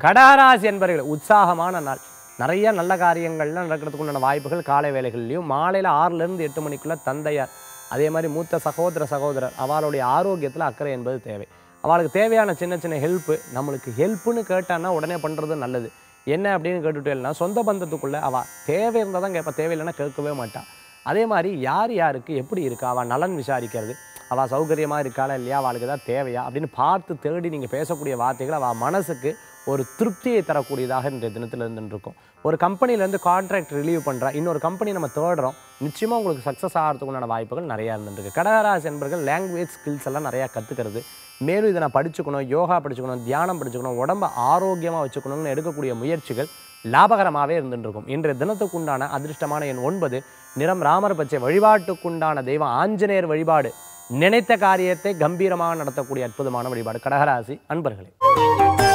கடகராசி என்பவர்கள் உற்சாகமான நாள் நிறைய நல்ல காரியங்கள்லாம் நடக்கிறதுக்கு உண்டான வாய்ப்புகள் காலை வேலைகள்லையும் மாலையில் ஆறுலேருந்து எட்டு மணிக்குள்ளே தந்தையார் அதே மாதிரி மூத்த சகோதர சகோதரர் அவளுடைய ஆரோக்கியத்தில் அக்கறை என்பது தேவை அவளுக்கு தேவையான சின்ன சின்ன ஹெல்ப்பு நம்மளுக்கு ஹெல்ப்புன்னு கேட்டான்னா உடனே பண்ணுறது நல்லது என்ன அப்படின்னு கேட்டுட்டேன்னா சொந்த பந்தத்துக்குள்ளே அவள் தேவை இருந்தால் தான் கேட்பா தேவையில்லைன்னா கேட்கவே மாட்டாள் அதே மாதிரி யார் யாருக்கு எப்படி இருக்கா அவள் நலன் விசாரிக்கிறது அவள் சௌகரியமாக இருக்காளா இல்லையா அவளுக்கு ஏதாவது தேவையா அப்படின்னு பார்த்து தேடி நீங்கள் பேசக்கூடிய வார்த்தைகள் அவள் மனசுக்கு ஒரு திருப்தியை தரக்கூடியதாக இன்றைய தினத்தில் இருந்துட்டு இருக்கும் ஒரு கம்பெனிலேருந்து கான்ட்ராக்ட் ரிலீவ் பண்ணுறா இன்னொரு கம்பெனி நம்ம தேடுறோம் நிச்சயமாக உங்களுக்கு சக்ஸஸ் ஆகிறதுக்குண்டான வாய்ப்புகள் நிறையா இருந்துருக்கு கடகராசி என்பர்கள் லாங்குவேஜ் ஸ்கில்ஸ் எல்லாம் நிறையா கற்றுக்கிறது மேலும் இதை நான் படிச்சுக்கணும் யோகா படிச்சுக்கணும் தியானம் படிச்சுக்கணும் உடம்ப ஆரோக்கியமாக வச்சுக்கணும்னு எடுக்கக்கூடிய முயற்சிகள் லாபகரமாகவே இருந்துட்டு இருக்கும் இன்றைய தினத்துக்குண்டான அதிர்ஷ்டமான எண் ஒன்பது நிறம் ராமர் பச்சை வழிபாட்டுக்குண்டான தெய்வம் ஆஞ்சநேயர் வழிபாடு நினைத்த காரியத்தை கம்பீரமாக நடத்தக்கூடிய அற்புதமான வழிபாடு கடகராசி அன்பர்களே